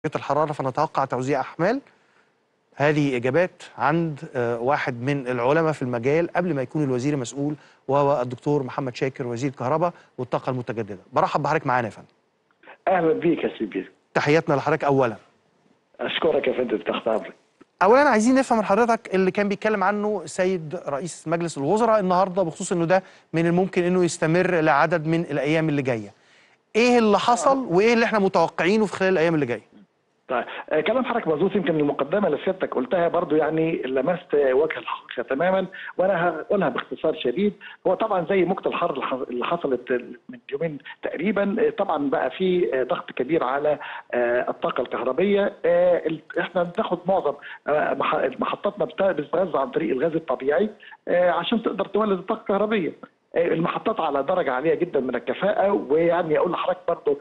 الحرارة فنتوقع توزيع أحمال هذه إجابات عند آه، واحد من العلماء في المجال قبل ما يكون الوزير المسؤول وهو الدكتور محمد شاكر وزير الكهرباء والطاقة المتجددة برحب بحضرتك معانا يا فندم اهلا بيك يا سيدي تحياتنا لحضرتك أولا اشكرك يا فندم تحت امرك أولا عايزين نفهم من حضرتك اللي كان بيتكلم عنه السيد رئيس مجلس الوزراء النهاردة بخصوص إنه ده من الممكن إنه يستمر لعدد من الأيام اللي جاية إيه اللي حصل وإيه اللي إحنا متوقعينه في خلال الأيام اللي جاية طيب آه، كلام حضرتك مظبوط يمكن المقدمه اللي سيادتك قلتها برضو يعني لمست وجه الحقيقه تماما وانا هقولها باختصار شديد هو طبعا زي موجه الحر اللي حص- اللي حصلت من يومين تقريبا آه، طبعا بقى في آه، ضغط كبير على آه، الطاقه الكهربيه آه، ال- احنا بناخد معظم آه، مح- محطاتنا بت- بتتغذى عن طريق الغاز الطبيعي آه، عشان تقدر تولد الطاقه الكهربيه المحطات على درجه عاليه جدا من الكفاءه ويعني اقول لحضرتك برضه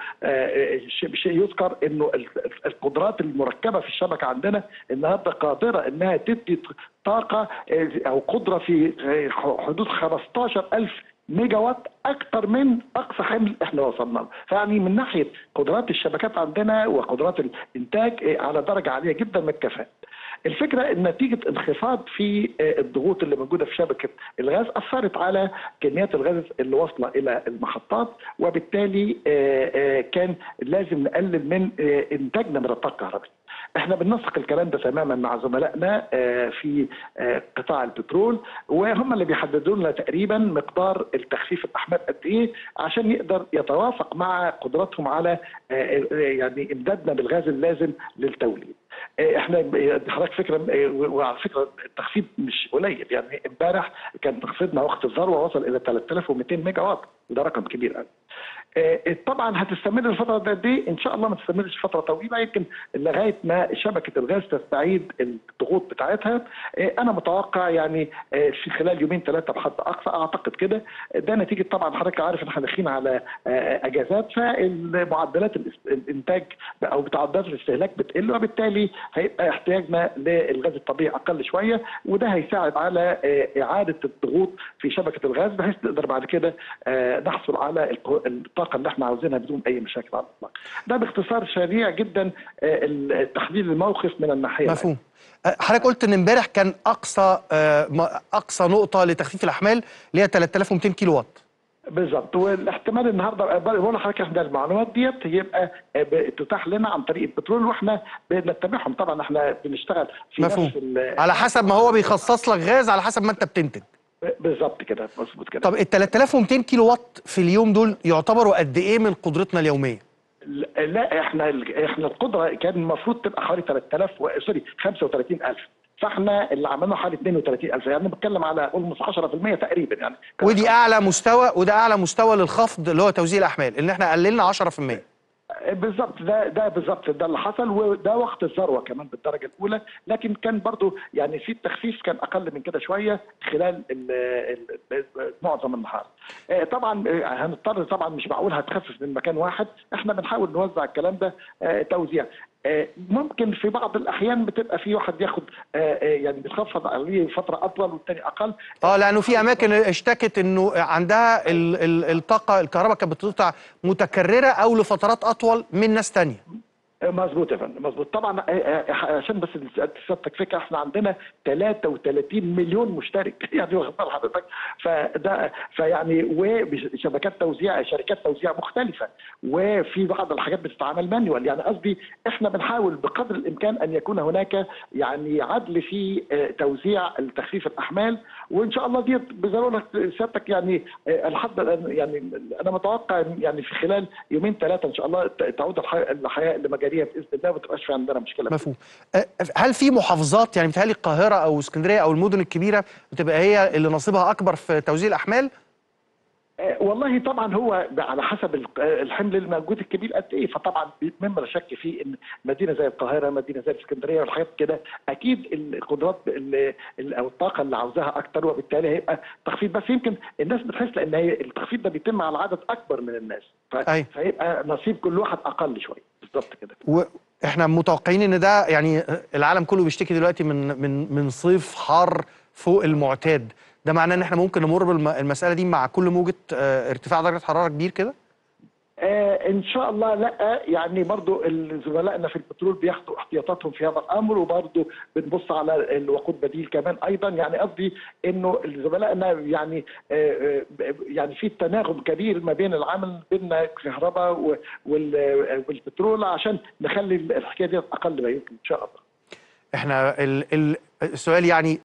شيء بشيء يذكر انه ال- القدرات المركبه في الشبكه عندنا النهارده قادره انها تدي طاقه آه، او قدره في آه، حدود 15000 ميجا وات اكثر من اقصى حمل احنا وصلنا له فيعني من ناحيه قدرات الشبكات عندنا وقدرات الانتاج آه، على درجه عاليه جدا من الكفاءه الفكره ان نتيجه انخفاض في آه، الضغوط اللي موجوده في شبكه الغاز اثرت على كميات الغاز اللي واصله الى المحطات وبالتالي آه، آه، كان لازم نقلل من آه، انتاجنا من الطاقه الكهربائيه. احنا بننسق الكلام ده تماما مع زملائنا آه، في آه، قطاع البترول وهم اللي بيحددوا لنا تقريبا مقدار التخفيف الاحمال قد ايه عشان يقدر يتوافق مع قدراتهم على آه، آه، يعني امدادنا بالغاز اللازم للتوليد. آه، احنا ب- حضرتك فكره آه، وعلى فكره التخفيض مش قليل يعني امبارح كان تخفيضنا وقت الذروه وصل الى 3200 ميجا وات وده رقم كبير قوي. آه، طبعا هتستمر الفتره دي, دي ان شاء الله ما تستمرش فتره طويله يمكن لغايه ما شبكه الغاز تستعيد الضغوط بتاعتها آه، انا متوقع يعني آه، في خلال يومين ثلاثه بحد اقصى اعتقد كده ده نتيجه طبعا حضرتك عارف ان احنا داخلين على آه، اجازات فالمعدلات الاس- الانتاج او معدلات الاستهلاك بتقل وبالتالي هيبقى احتياجنا للغاز الطبيعي اقل شويه وده هيساعد على آه، اعاده الضغوط في شبكه الغاز بحيث نقدر بعد كده آه، نحصل على الق- الطاقه اللي احنا عاوزينها بدون اي مشاكل على الاطلاق. ده باختصار سريع جدا آه، التحليل الموقف من الناحيه مفهوم آه، حضرتك قلت إن امبارح كان أقصى آه، م- أقصى نقطة لتخفيف الأحمال اللي هي 3200 كيلو وات بالظبط والاحتمال النهارده بقول لحضرتك احنا المعلومات ديت يبقى تتاح لنا عن طريق البترول واحنا بنتبعهم طبعا احنا بنشتغل في مفهوم نفس ال- على حسب ما هو بيخصص لك غاز على حسب ما انت بتنتج بالظبط كده مظبوط كده طب ال 3200 كيلو وات في اليوم دول يعتبروا قد ايه من قدرتنا اليوميه لا احنا احنا القدره كان المفروض تبقى حوالي 3000 و... سوري 35000 فاحنا اللي عملناه حوالي 32000 يعني بتكلم على almost 10% تقريبا يعني ودي اعلى مستوى وده اعلى مستوى للخفض اللي هو توزيع الاحمال ان احنا قللنا 10% بالظبط ده ده بالظبط ده اللي حصل وده وقت الذروه كمان بالدرجه الاولى لكن كان برضو يعني في التخفيف كان اقل من كده شويه خلال ال ال معظم النهار. آه، طبعا آه، هنضطر طبعا مش معقول هتخفف من مكان واحد احنا بنحاول نوزع الكلام ده آه، توزيع. آه، ممكن في بعض الاحيان بتبقى في واحد ياخد آه، آه، يعني بتخفض عليه فتره اطول والتاني اقل اه لانه في اماكن اشتكت انه عندها ال ال الطاقه الكهرباء كانت بتقطع متكرره او لفترات اطول من ناس تانية مظبوط يا فندم مظبوط طبعا آه، آه، عشان بس سيادتك فكره احنا عندنا 33 مليون مشترك يعني واخد بال حضرتك فده فيعني وشبكات توزيع شركات توزيع مختلفه وفي بعض الحاجات بتتعامل مانيوال يعني قصدي احنا بنحاول بقدر الامكان ان يكون هناك يعني عدل في آه، توزيع التخفيف الاحمال وان شاء الله دي بضروره سيادتك يعني آه، لحد الآن يعني انا متوقع إن يعني في خلال يومين ثلاثه ان شاء الله ت- تعود الحياه الحياه لمجاريها باذن الله وما تبقاش في عندنا مشكله مفهوم آه، هل في محافظات يعني بتهيألي القاهره او اسكندريه او المدن الكبيره بتبقى هي اللي نصيبها اكبر في توزيع الاحمال آه، والله طبعا هو على حسب ال- آه، الحمل الموجود الكبير قد ايه فطبعا مما لا شك فيه ان مدينه زي القاهره مدينه زي الاسكندريه والحاجات كده اكيد القدرات ال- ال- او الطاقه اللي عاوزاها اكتر وبالتالي هيبقى تخفيض بس يمكن الناس بتحس لان هي التخفيض ده بيتم على عدد اكبر من الناس ف- أيوة. فيبقى نصيب كل واحد اقل شويه بالظبط كده واحنا متوقعين ان ده يعني العالم كله بيشتكي دلوقتي من من من صيف حار فوق المعتاد ده معناه ان احنا ممكن نمر بالمساله دي مع كل موجه آه، ارتفاع درجه حراره كبير كده آه ان شاء الله لا يعني برضو زملائنا في البترول بياخدوا احتياطاتهم في هذا الامر وبرضو بنبص على الوقود بديل كمان ايضا يعني قصدي انه زملائنا يعني آه آه يعني في تناغم كبير ما بين العمل بين الكهرباء و- وال- والبترول عشان نخلي الحكايه دي اقل ما يمكن ان شاء الله احنا ال ال السؤال يعني